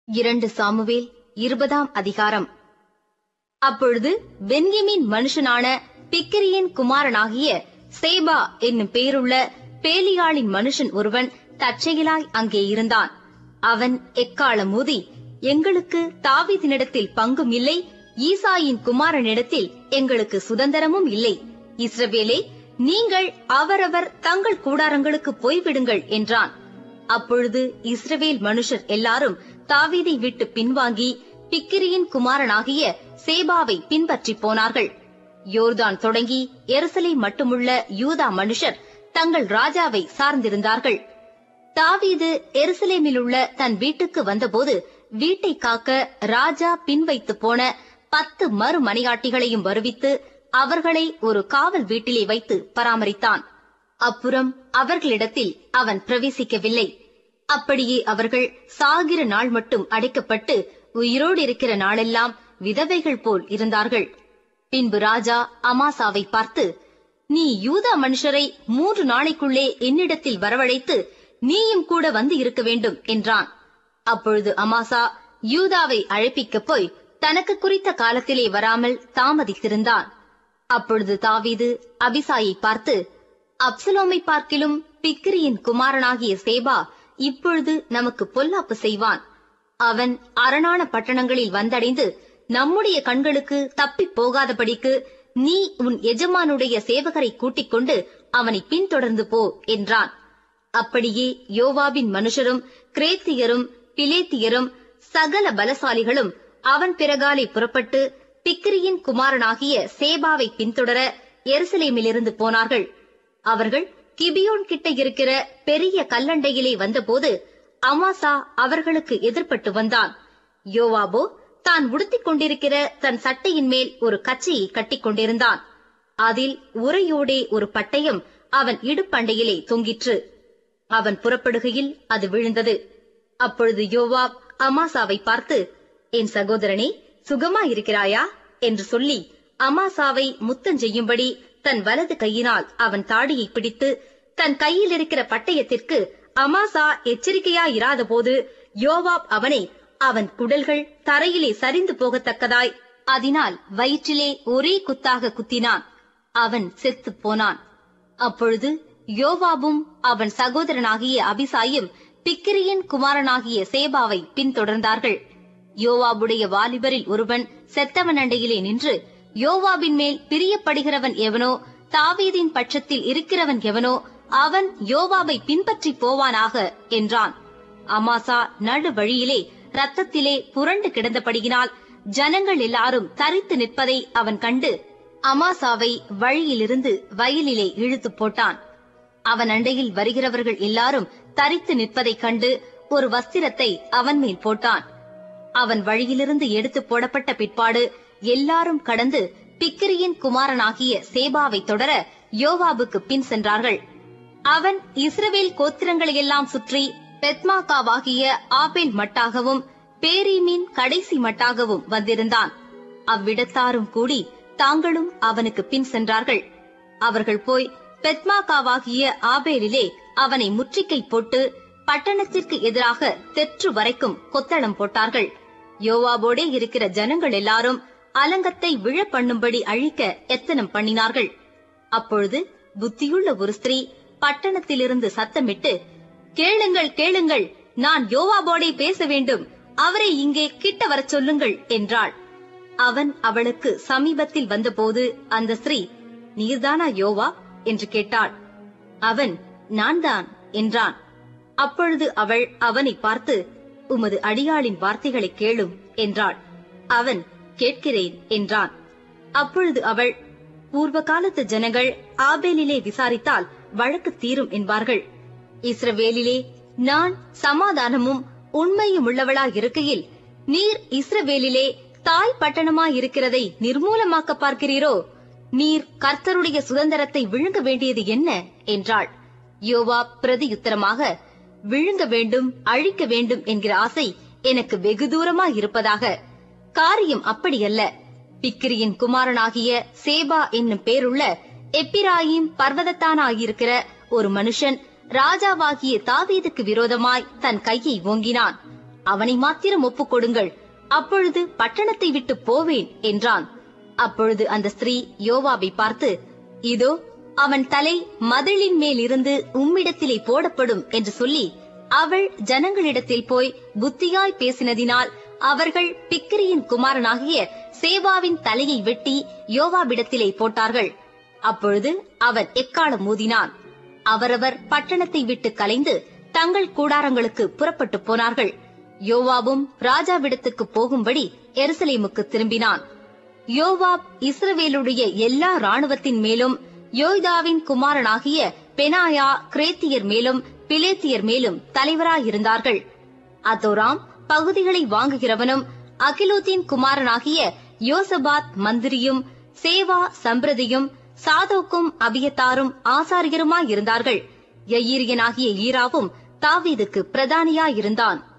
இரண்டு சாமுவேல் இருபதாம் அதிகாரம் அப்பொழுது பென்யமின் மனுஷனான பிக்கிரியின் குமாரனாகிய சேபா என்னும் பேருள்ள பேலியாளின் மனுஷன் ஒருவன் தற்செயலாய் அங்கே இருந்தான் அவன் எக்காலம் ஊதி எங்களுக்கு தாவீதினிடத்தில் பங்கும் இல்லை ஈசாயின் குமாரனிடத்தில் எங்களுக்கு சுதந்திரமும் இல்லை இஸ்ரவேலே நீங்கள் அவரவர் தங்கள் கூடாரங்களுக்கு போய்விடுங்கள் என்றான் அப்பொழுது இஸ்ரவேல் மனுஷர் எல்லாரும் தாவீதை விட்டு பின்வாங்கி பிக்கிரியின் குமாரனாகிய சேபாவை பின்பற்றிப் போனார்கள் யோர்தான் தொடங்கி எருசலை மட்டுமுள்ள யூதா மனுஷர் தங்கள் ராஜாவை சார்ந்திருந்தார்கள் தாவீது எருசலேமிலுள்ள தன் வீட்டுக்கு வந்தபோது வீட்டை காக்க ராஜா பின்வைத்து போன பத்து மறுமனையாட்டிகளையும் வருவித்து அவர்களை ஒரு காவல் வீட்டிலே வைத்து பராமரித்தான் அப்புறம் அவர்களிடத்தில் அவன் பிரவேசிக்கவில்லை அப்படியே அவர்கள் சாகிற நாள் மட்டும் அடைக்கப்பட்டு உயிரோடு இருக்கிற நாளெல்லாம் விதவைகள் போல் இருந்தார்கள் பின்பு ராஜா அமாசாவை பார்த்து நீ யூதா மனுஷரை மூன்று நாளைக்குள்ளே என்னிடத்தில் வரவழைத்து நீயும் கூட வந்து இருக்க வேண்டும் என்றான் அப்பொழுது அமாசா யூதாவை அழைப்பிக்கப் போய் தனக்கு குறித்த காலத்திலே வராமல் தாமதித்திருந்தான் அப்பொழுது தாவீது அபிசாயை பார்த்து அப்சலோமை பார்க்கிலும் பிக்கிரியின் குமாரனாகிய சேபா இப்பொழுது நமக்கு பொல்லாப்பு செய்வான் அவன் அரணான பட்டணங்களில் வந்தடைந்து நம்முடைய கண்களுக்கு தப்பிப் போகாதபடிக்கு நீ உன் எஜமானுடைய சேவகரை கூட்டிக் கொண்டு அவனை பின்தொடர்ந்து போ என்றான் அப்படியே யோவாபின் மனுஷரும் கிரேத்தியரும் பிலேத்தியரும் சகல பலசாலிகளும் அவன் பிறகாலே புறப்பட்டு பிக்கிரியின் குமாரனாகிய சேபாவை பின்தொடர எருசலேமிலிருந்து போனார்கள் அவர்கள் கிபியோன் கிட்ட இருக்கிற பெரிய கல்லண்டையிலே வந்தபோது அமாசா அவர்களுக்கு எதிர்ப்பட்டு வந்தான் யோவாபோ தான் உடுத்திக் கொண்டிருக்கிற தன் சட்டையின் மேல் ஒரு கச்சையை கட்டிக் கொண்டிருந்தான் அதில் உரையோடே ஒரு பட்டயம் அவன் இடுப்பண்டையிலே தொங்கிற்று அவன் புறப்படுகையில் அது விழுந்தது அப்பொழுது யோவாப் அமாசாவை பார்த்து என் சகோதரனே சுகமா இருக்கிறாயா என்று சொல்லி அமாசாவை முத்தஞ்செய்யும்படி தன் வலது கையினால் அவன் தாடியை பிடித்து தன் கையில் இருக்கிற பட்டயத்திற்கு அமாசா எச்சரிக்கையாயிராத போது யோவாப் அவனை அவன் குடல்கள் தரையிலே சரிந்து போகத்தக்கதாய் அதனால் வயிற்றிலே ஒரே குத்தாக குத்தினான் அவன் செத்துப் போனான் அப்பொழுது யோவாபும் அவன் சகோதரனாகிய அபிசாயும் பிக்கிரியின் குமாரனாகிய சேபாவை பின்தொடர்ந்தார்கள் யோவாபுடைய வாலிபரில் ஒருவன் செத்தவன் அண்டையிலே நின்று யோவாபின் மேல் பிரியப்படுகிறவன் எவனோ தாவீதின் பட்சத்தில் இருக்கிறவன் எவனோ அவன் யோவாபை பின்பற்றி போவானாக என்றான் அமாசா நடு வழியிலே ரத்தத்திலே புரண்டு கிடந்தபடியினால் ஜனங்கள் எல்லாரும் தரித்து நிற்பதை அவன் கண்டு அமாசாவை வழியிலிருந்து வயலிலே இழுத்து போட்டான் அவன் அண்டையில் வருகிறவர்கள் எல்லாரும் தரித்து நிற்பதைக் கண்டு ஒரு வஸ்திரத்தை அவன் மேல் போட்டான் அவன் வழியிலிருந்து எடுத்து போடப்பட்ட பிற்பாடு எல்லாரும் கடந்து பிக்கிரியின் குமாரனாகிய சேபாவை தொடர யோவாபுக்கு பின் சென்றார்கள் அவன் இஸ்ரவேல் கோத்திரங்களையெல்லாம் சுற்றி பெத்மாக்காவாகிய ஆபேல் மட்டாகவும் பேரீமின் கடைசி மட்டாகவும் வந்திருந்தான் அவ்விடத்தாரும் கூடி தாங்களும் அவனுக்கு பின் சென்றார்கள் அவர்கள் போய் பெத்மாக்காவாகிய ஆபேலிலே அவனை முற்றிக்கை போட்டு பட்டணத்திற்கு எதிராக தெற்று வரைக்கும் கொத்தளம் போட்டார்கள் யோவாபோடே இருக்கிற ஜனங்கள் எல்லாரும் அலங்கத்தை விழ பண்ணும்படி அழிக்க எத்தனம் பண்ணினார்கள் அப்பொழுது புத்தியுள்ள ஒரு ஸ்திரீ பட்டணத்திலிருந்து சத்தமிட்டு கேளுங்கள் கேளுங்கள் நான் யோவாபோடே பேச வேண்டும் அவரை இங்கே கிட்ட வரச் சொல்லுங்கள் என்றாள் அவன் அவளுக்கு சமீபத்தில் வந்தபோது அந்த ஸ்திரீ நீர்தானா யோவா என்று கேட்டாள் அவன் நான் தான் என்றான் அப்பொழுது அவள் அவனை பார்த்து உமது அடியாளின் வார்த்தைகளை கேளும் என்றாள் அவன் கேட்கிறேன் என்றான் அப்பொழுது அவள் பூர்வ காலத்து ஜனங்கள் ஆபேலிலே விசாரித்தால் வழக்கு தீரும் என்பார்கள் இஸ்ரவேலிலே நான் சமாதானமும் உண்மையும் உள்ளவளாய் இருக்கையில் நீர் இஸ்ரவேலிலே தாய் பட்டணமாயிருக்கிறதை நிர்மூலமாக்க பார்க்கிறீரோ நீர் கர்த்தருடைய சுதந்திரத்தை விழுங்க வேண்டியது என்ன என்றாள் யோவா பிரதியுத்தரமாக விழுங்க வேண்டும் அழிக்க வேண்டும் என்கிற ஆசை எனக்கு வெகு தூரமா இருப்பதாக காரியம் அப்படியல்ல பிக்கிரியின் குமாரனாகிய சேபா என்னும் பேருள்ள எப்பிராயிம் பர்வதத்தானாயிருக்கிற ஒரு மனுஷன் ராஜாவாகிய தாவீதுக்கு விரோதமாய் தன் கையை ஓங்கினான் அவனை மாத்திரம் ஒப்புக் கொடுங்கள் அப்பொழுது பட்டணத்தை விட்டு போவேன் என்றான் அப்பொழுது அந்த ஸ்திரீ யோவாபை பார்த்து இதோ அவன் தலை மதிலின் மேல் இருந்து உம்மிடத்திலே போடப்படும் என்று சொல்லி அவள் ஜனங்களிடத்தில் போய் புத்தியாய் பேசினதினால் அவர்கள் பிக்கிரியின் குமாரனாகிய சேவாவின் தலையை வெட்டி யோவாபிடத்திலே போட்டார்கள் அப்பொழுது அவன் எக்காலம் ஊதினான் அவரவர் பட்டணத்தை விட்டு கலைந்து தங்கள் கூடாரங்களுக்கு புறப்பட்டு போனார்கள் யோவாபும் ராஜாவிடத்துக்கு போகும்படி எருசலேமுக்கு திரும்பினான் யோவாப் இஸ்ரவேலுடைய எல்லா ராணுவத்தின் மேலும் யோய்தாவின் குமாரனாகிய பெனாயா கிரேத்தியர் மேலும் பிலேத்தியர் மேலும் தலைவராயிருந்தார்கள் அதோராம் பகுதிகளை வாங்குகிறவனும் அகிலோத்தின் குமாரனாகிய யோசபாத் மந்திரியும் சேவா சம்பிரதியும் சாதோக்கும் அபியத்தாரும் ஆசாரியருமாயிருந்தார்கள் யயீரியனாகிய ஈராவும் தாவீதுக்கு பிரதானியாயிருந்தான்